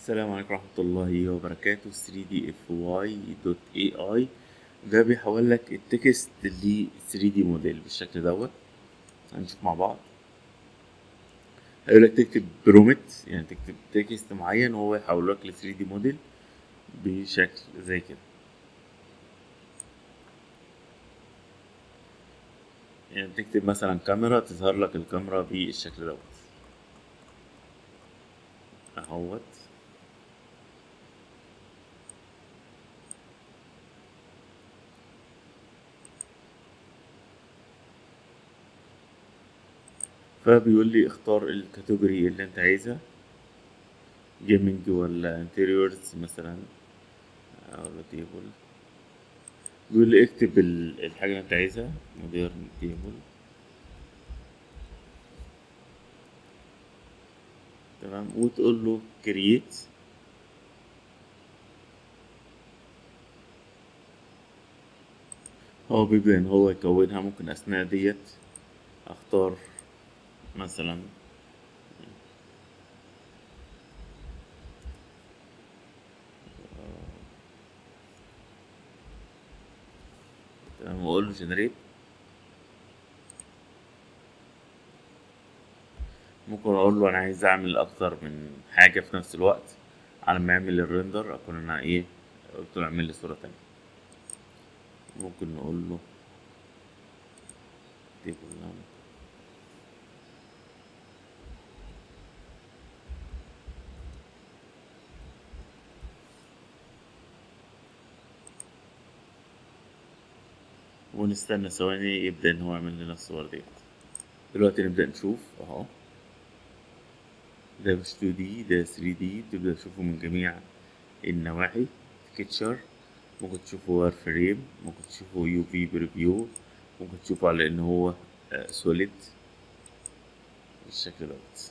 السلام عليكم ورحمة الله وبركاته 3dfy.ai ده بيحول لك التكست ل 3D موديل بالشكل دوت هنشوف مع بعض هيقول لك تكتب برومت يعني تكتب تكست معين وهو يحول لك ل 3D موديل بشكل زي كده يعني تكتب مثلا كاميرا تظهر لك الكاميرا بالشكل دوت اهوت فبيقول لي اختار الكاتيجوري اللي انت عايزها جيمنج ولا انتيريورز مثلا ولا تيبل بيقول لي اكتب ال- الحاجة اللي انت عايزها موديرن تيبل تمام وتقول له كرييت هو بيبدأ ان هو يكونها ممكن اثناء ديت اختار مثلا تمام واقول له جنريت ممكن اقول له انا عايز اعمل اكتر من حاجه في نفس الوقت على ما اعمل الريندر اكون انا ايه قلت له اعمل لي صوره تانية ممكن نقول له تيبل نام ونستنى ثواني يبدأ إن هو يعمل لنا الصور ديت دلوقتي نبدأ نشوف أهو ده مش 2 دي ده 3 دي تبدأ تشوفه من جميع النواحي سكتشر ممكن تشوفه وار فريم ممكن تشوفه يو في بريفيو ممكن تشوفه على إن هو سوليد بالشكل دوت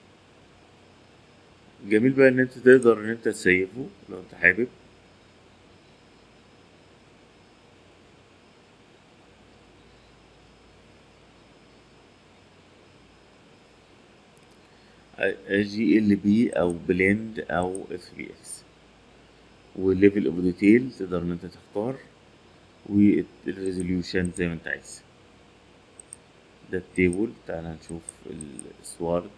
جميل بقى إن أنت تقدر إن أنت تسيفه لو أنت حابب جي ال بي او بلند او اف بي اكس والليفل اوف ديتيل تقدر ان انت تختار والريزوليوشن زي ما انت عايز ده التيبل تعال نشوف السوارد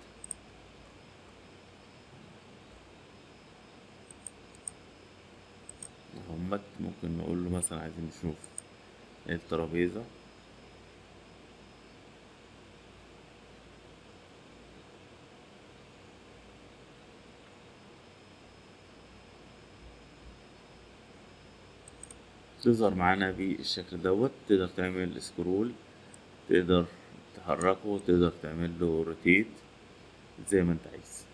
همت ممكن نقول له مثلا عايزين نشوف الترابيزه تظهر معانا بالشكل دوت تقدر تعمل سكرول تقدر تحركه تقدر تعمل له روتيت زي ما انت عايز